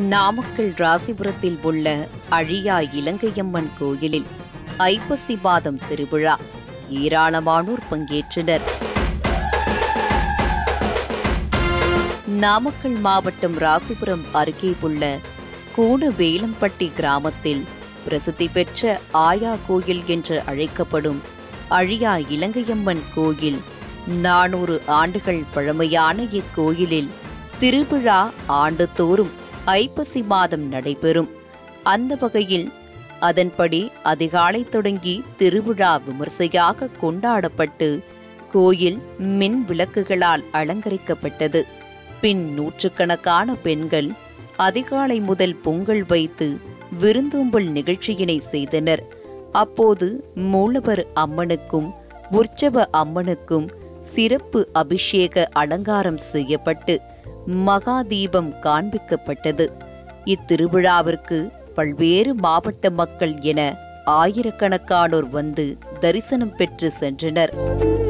நாமக்கல் ராசிபுரத்தில் உள்ள அழியா இலங்கையம்மன் கோயிலில் ஐப்பசி மாதம் திருவிழா ஏராளமானோர் பங்கேற்றனர் நாமக்கல் மாவட்டம் ராசிபுரம் அருகே உள்ள கூணவேலம்பட்டி கிராமத்தில் பிரசித்தி பெற்ற ஆயா கோயில் என்று அழைக்கப்படும் அழியா இலங்கையம்மன் கோயில் நானூறு ஆண்டுகள் பழமையான இக்கோயிலில் திருவிழா ஆண்டுதோறும் ஐப்பசி மாதம் நடைபெறும் அந்த வகையில் அதன்படி அதிகாலை தொடங்கி திருவிழா விமர்சையாக கொண்டாடப்பட்டு கோயில் மின் விளக்குகளால் அலங்கரிக்கப்பட்டது பின் நூற்றுக்கணக்கான பெண்கள் அதிகாலை முதல் பொங்கல் வைத்து விருந்தோம்பல் நிகழ்ச்சியினை செய்தனர் அப்போது மூலவர் அம்மனுக்கும் உற்சவ அம்மனுக்கும் சிறப்பு அபிஷேக அலங்காரம் செய்யப்பட்டு மகா தீபம் காண்பிக்கப்பட்டது இத்திருவிழாவிற்கு பல்வேறு மாவட்ட மக்கள் என ஆயிரக்கணக்கானோர் வந்து தரிசனம் பெற்று சென்றனர்